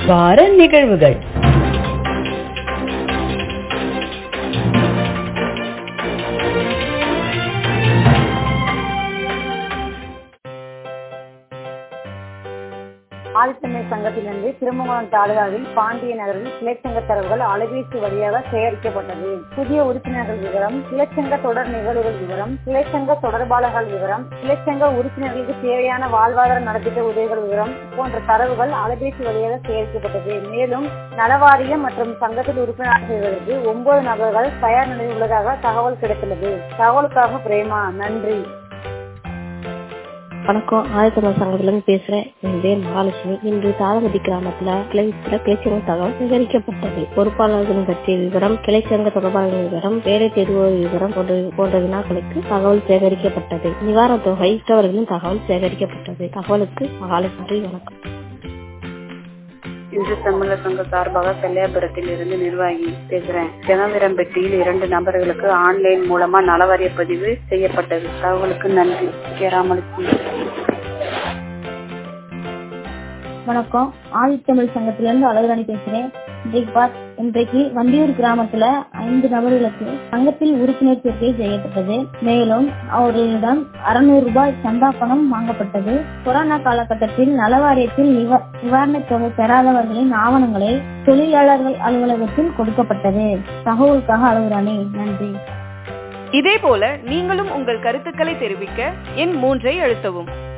வார நிகழ்வுகள் ஆதித்தமிழ் சங்கத்திலிருந்து திருமங்கலம் தாலுகாவில் பாண்டிய நகரில் கிளைச்சங்க தரவுகள் அலைபேசி வழியாக சேகரிக்கப்பட்டது புதிய உறுப்பினர்கள் விவரம் கிளைச்சங்க தொடர் நிகழ்வுகள் விவரம் கிளைச்சங்க தொடர்பாளர்கள் விவரம் கிளைச்சங்க உறுப்பினர்களுக்கு தேவையான வாழ்வாதார நலத்திட்ட உதவிகள் விவரம் போன்ற தரவுகள் அலைபேசி வழியாக சேகரிக்கப்பட்டது மேலும் நலவாரியம் மற்றும் சங்கத்தில் உறுப்பினர் செய்வதற்கு ஒன்பது நபர்கள் தயார் நிலையில் உள்ளதாக தகவல் கிடைத்துள்ளது தகவலுக்காக பிரேமா நன்றி வணக்கம் ஆதித்தமிழ் சங்கத்திலிருந்து பேசுறேன் என் பேர் மகாலட்சுமி இன்று தாளமதி கிராமத்துல கிளைச்சில கிளைச்சங்க தகவல் சேகரிக்கப்பட்டது பொறுப்பாளர்களின் பற்றிய விவரம் கிளைச்சங்க தொடர்பாளர்கள் விவரம் வேலை தேடுவோர் விவரம் போன்ற போன்ற வினாக்களுக்கு தகவல் சேகரிக்கப்பட்டது நிவாரணத் தொகை மற்றவர்களின் தகவல் சேகரிக்கப்பட்டது தகவலுக்கு மகாலட்சுமி வணக்கம் இன்று தமிழர் சங்க சார்பாக செல்லையாபுரத்தில் இருந்து நிர்வாகி பேசுறேன் ஜனவிரம் பெட்டியில் இரண்டு நபர்களுக்கு ஆன்லைன் மூலமா நலவாரிய பதிவு செய்யப்பட்டது தகவலுக்கு நன்றி கேராமலுக்கு வணக்கம் ஆதித்தமிழ் சங்கத்திலிருந்து அழகுராணி பேசுறேன் இன்றைக்கு பாத் இன்றைக்கு வண்டியூர் கிராமத்துல ஐந்து நபர்களுக்கு சங்கத்தில் உறுப்பினர் சேர்க்கை செய்யப்பட்டது மேலும் அவர்களிடம் அறுநூறு ரூபாய் சந்தா பணம் வாங்கப்பட்டது கொரோனா காலகட்டத்தில் நலவாரியத்தில் நிவா- நிவாரணத் தொகை பெறாதவர்களின் ஆவணங்களை தொழிலாளர்கள் அலுவலகத்தில் கொடுக்கப்பட்டது தகவலுக்காக அழகுராணி நன்றி இதேபோல நீங்களும் உங்கள் கருத்துக்களை தெரிவிக்க எண் மூன்றை அழுத்தவும்